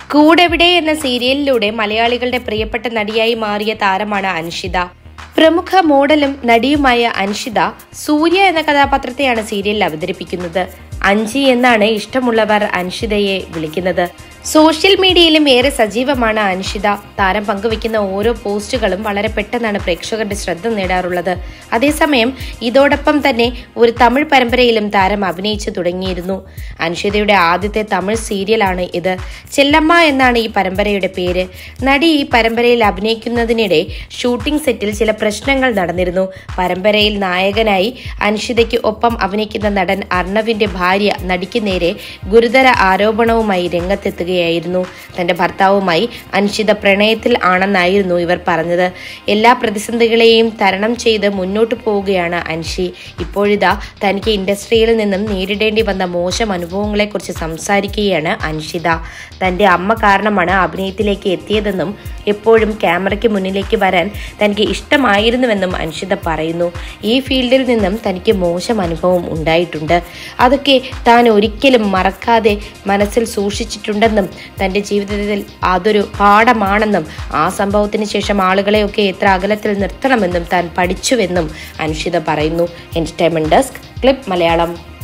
കൂടെവിടെ എന്ന സീരിയലിലൂടെ മലയാളികളുടെ പ്രിയപ്പെട്ട നടിയായി മാറിയ താരമാണ് അൻഷിത പ്രമുഖ മോഡലും നടിയുമായ അൻഷിത സൂര്യ എന്ന കഥാപാത്രത്തെയാണ് സീരിയലിൽ അവതരിപ്പിക്കുന്നത് അഞ്ചി എന്നാണ് ഇഷ്ടമുള്ളവർ അൻഷിതയെ വിളിക്കുന്നത് സോഷ്യൽ മീഡിയയിലും ഏറെ സജീവമാണ് അൻഷിത താരം പങ്കുവെക്കുന്ന ഓരോ പോസ്റ്റുകളും വളരെ പെട്ടെന്നാണ് പ്രേക്ഷകരുടെ ശ്രദ്ധ നേടാറുള്ളത് അതേസമയം ഇതോടൊപ്പം തന്നെ ഒരു തമിഴ് പരമ്പരയിലും താരം അഭിനയിച്ചു തുടങ്ങിയിരുന്നു അൻഷിതയുടെ ആദ്യത്തെ തമിഴ് സീരിയലാണ് ഇത് ചെല്ലമ്മ എന്നാണ് ഈ പരമ്പരയുടെ പേര് നടി ഈ പരമ്പരയിൽ അഭിനയിക്കുന്നതിനിടെ ഷൂട്ടിംഗ് സെറ്റിൽ ചില പ്രശ്നങ്ങൾ നടന്നിരുന്നു പരമ്പരയിൽ നായകനായി അൻഷിതയ്ക്ക് ഒപ്പം അഭിനയിക്കുന്ന നടൻ അർണവിന്റെ ഭാര്യ നടിക്ക് നേരെ ഗുരുതര ആരോപണവുമായി രംഗത്തെത്തുകയായിരുന്നു തന്റെ ഭർത്താവുമായി അൻഷിത പ്രണയത്തിൽ ആണെന്നായിരുന്നു ഇവർ പറഞ്ഞത് എല്ലാ പ്രതിസന്ധികളെയും തരണം ചെയ്ത് മുന്നോട്ട് പോവുകയാണ് അൻഷി ഇപ്പോഴിതാ തനിക്ക് ഇൻഡസ്ട്രിയിൽ നിന്നും നേരിടേണ്ടി വന്ന മോശം അനുഭവങ്ങളെക്കുറിച്ച് സംസാരിക്കുകയാണ് അൻഷിത തന്റെ അമ്മ കാരണമാണ് അഭിനയത്തിലേക്ക് എത്തിയതെന്നും എപ്പോഴും ക്യാമറയ്ക്ക് മുന്നിലേക്ക് വരാൻ തനിക്ക് ഇഷ്ടമായിരുന്നുവെന്നും അൻഷിത പറയുന്നു ഈ ഫീൽഡിൽ നിന്നും തനിക്ക് മോശം അനുഭവം ഉണ്ടായിട്ടുണ്ട് അതൊക്കെ താൻ ഒരിക്കലും മറക്കാതെ മനസ്സിൽ സൂക്ഷിച്ചിട്ടുണ്ടെന്നും തന്റെ ജീവിതത്തിൽ അതൊരു പാഠമാണെന്നും ആ സംഭവത്തിന് ശേഷം ആളുകളെയൊക്കെ എത്ര അകലത്തിൽ നിർത്തണമെന്നും താൻ പഠിച്ചുവെന്നും അൻഷിത പറയുന്നു എന്റർടൈൻമെന്റ് ഡെസ്ക് ക്ലിപ്പ് മലയാളം